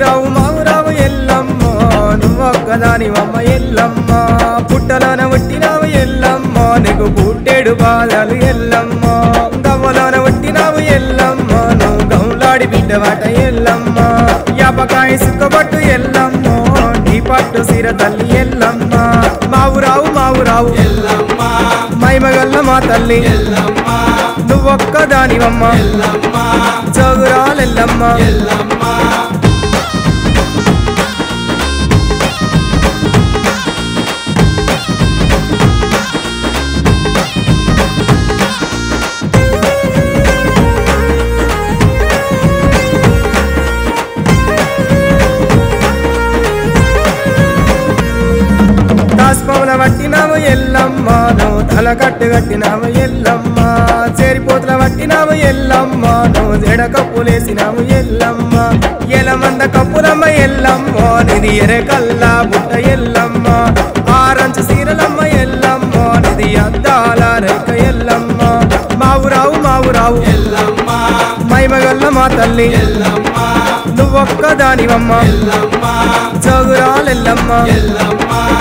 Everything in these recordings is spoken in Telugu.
మావురావు మావురావు ఎల్లమ్మ నువ్వొక్కదానివమ్మ ఎల్లమ్మ పుట్టలోన పుట్టినావు ఎల్లమ్మ నీకు పుట్టేడు బాధలు ఎల్లమ్మ గవ్వలోన పుట్టినావు ఎల్లమ్మ నువ్వు గౌలాడి బిడ్డవాట ఎల్లమ్మ యాపకాయ సుక్కబట్టు ఎల్లమ్మ నీ పట్టు సిర తల్లి ఎల్లమ్మ మావురావు మావురావు ఎల్లమ్మ మైమగల్ల మా తల్లి ఎల్లమ్మ నువ్వొక్కదానివమ్మ ఎల్లమ్మ చదురాలెల్లమ్మ ఎల్లమ్మ దాస్పముల పట్టినావు ఎల్లమ్మ నువ్వు తల కట్టు కట్టినావు ఎల్లమ్మ చేరిపోతుల పట్టినావు ఎల్లమ్మ నువ్వు జడ కప్పులేసినావు ఎల్లమ్మ ఎలమంద కప్పులమ్మ ఎల్లమ్మ నిది ఎరకల్లా బుట్ట ఎల్లమ్మ ఆరంచు సీరలమ్మ ఎల్లమ్మ నిది అద్దాల రేఖ ఎల్లమ్మ మావురావు మావురావు ఎల్లమ్మ మైమగల్ల మా తల్లి ఎల్లమ్మ నువ్వొక్కదానివమ్మ ఎల్లమ్మ చదురాలెల్లమ్మ ఎల్లమ్మ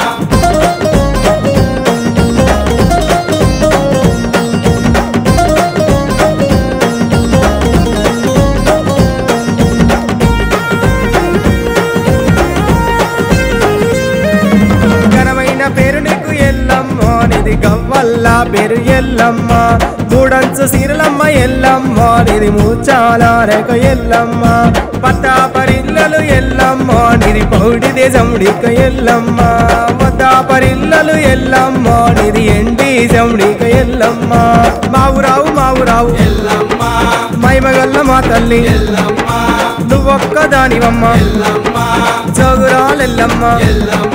ఘనమైన పేరు నీకు ఎల్లమ్మ నిది గవ్వల్ల పేరు ఎల్లమ్మ మూడంచు సీరలమ్మ ఎల్లమ్మ నిది మూచాల రేఖ ఎల్లమ్మ పట్టాపరిల్లలు ఎల్లమ్మ నిది పౌడి దేశముడిక ఎల్లమ్మ వద్దాపరిల్లలు ఎల్లమ్మ నిది ఎండి జముడిక ఎల్లమ్మ మావురావు మావురావు ఎల్లమ్మ మైమగల్ల మా తల్లి ఎల్లమ్మ నువ్వొక్కదానివమ్మ ఎల్లమ్మ చదురాలెల్లమ్మ ఎల్లమ్మ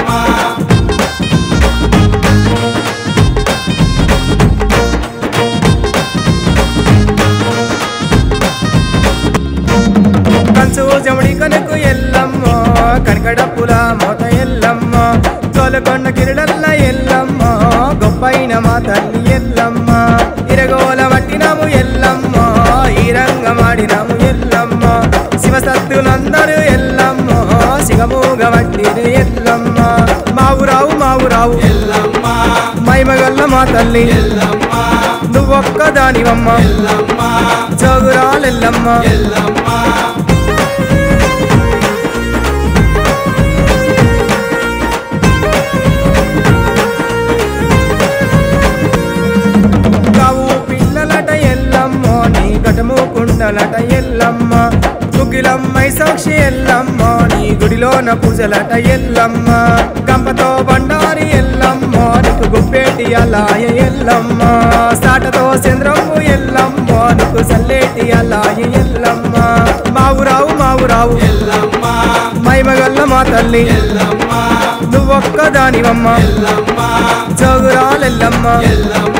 కంచు జమడి కనుకు ఎల్లమ్మ కనకడప్పుల మోత ఎల్లమ్మ తోలుకొండ కిరడల్ల ఎల్లమ్మ గొప్పైన మా తల్లి ఎల్లమ్మ ఇరగోల పట్టినాము ఎల్లమ్మ ఈ రంగమాడినాము ఎల్లమ్మ శివసత్తులందరూ ఎల్లమ్మ శివమూగ వట్టిరు ఎల్లమ్మ మావురావు మావురావు ఎల్లమ్మ మైమగల్ల మా తల్లి ఎల్లమ్మ నువ్వొక్కదానివమ్మ ఎల్లమ్మ చదురాలెల్లమ్మ ఎల్లమ్మ కావు పిల్లలట ఎల్లమ్మ నీ గటము కుండలట ఎల్లమ్మ తుగిలమ్మై సాక్షి ఎల్లమ్మ నీ గుడిలోన పూజలట ఎల్లమ్మ గంపతో బండారి ఎల్లమ్మ నీకు గుప్పేటి అలాయ ఎల్లమ్మ సాటతో చంద్రము ఎల్లమ్మ నీకు సల్లేటి అలాయ ఎల్లమ్మ మావురావు మావురావు ఎల్లమ్మ మైమగల్ల మా తల్లి ఎల్లమ్మ నువ్వొక్కదానివమ్మ ఎల్లమ్మ చదురాలెల్లమ్మ ఎల్లమ్మ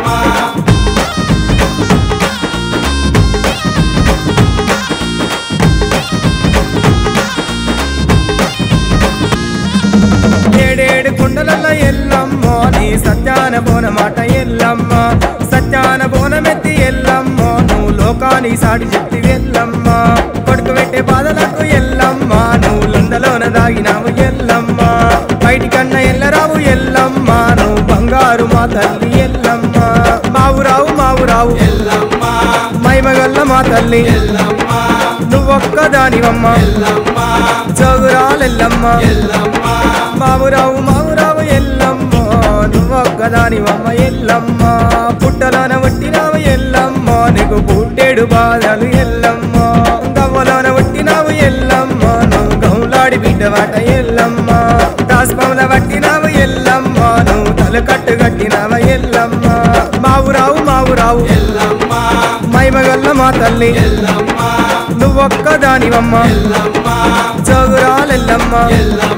ఏడేడు కుండలల్ల ఎల్లమ్మ నీ సత్యాన బోనమాట ఎల్లమ్మ సత్యాన బోనమెత్తి ఎల్లమ్మ నువ్వు లోకాని సాటి చెప్తి ఎల్లమ్మ కొడుకు పెట్టే బాధలకు ఎల్లమ్మ నువ్వు లుండలోన దాగినావు ఎల్లమ్మ బయటికన్న ఎల్లరావు ఎల్లమ్మ నువ్వు బంగారు మా తల్లి ఎల్లమ్మ మావురావు మావురావు ఎల్లమ్మ మైమగల్ల మా తల్లి ఎల్లమ్మ నువ్వొక్కదానివమ్మ ఎల్లమ్మ చదురాలెల్లమ్మ ఎల్లమ్మ మావురావు మావురావు ఎల్లమ్మ నువ్వొక్కదానివమ్మ ఎల్లమ్మ పుట్టలోన పుట్టినావు ఎల్లమ్మ నీకు పుట్టేడు బాధలు ఎల్లమ్మ గవ్వలోన పుట్టినావు ఎల్లమ్మ నువ్వు గౌలాడి బిడ్డవాట ఎల్లమ్మ దాస్పముల పట్టినావు ఎల్లమ్మ నువ్వు తల కట్టు కట్టినావ ఎల్లమ్మ మావురావు మావురావు ఎల్లమ్మ మైమగల్ల మా తల్లి ఎల్లమ్మ నువ్వొక్కదానివమ్మ ఎల్లమ్మ చదురాలెల్లమ్మ ఎల్లమ్మ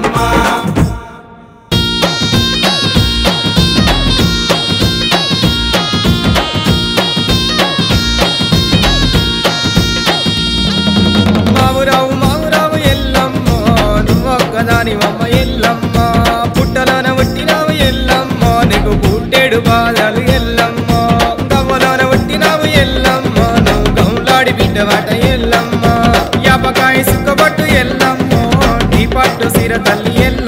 మావురావు మావురావు ఎల్లమ్మ నువ్వొక్కదానివమ్మ ఎల్లమ్మ పుట్టలోన పుట్టినావు ఎల్లమ్మ నీకు పుట్టేడు బాధలు ఎల్లమ్మ గవ్వలోన పుట్టినావు ఎల్లమ్మ నువ్వు గౌలాడి బిడ్డవాట ఎల్లమ్మ యాపకాయ సుక్కబట్టు ఎల్లమ్మ పట్టు సిర తల్లి ఎల్లమ్మ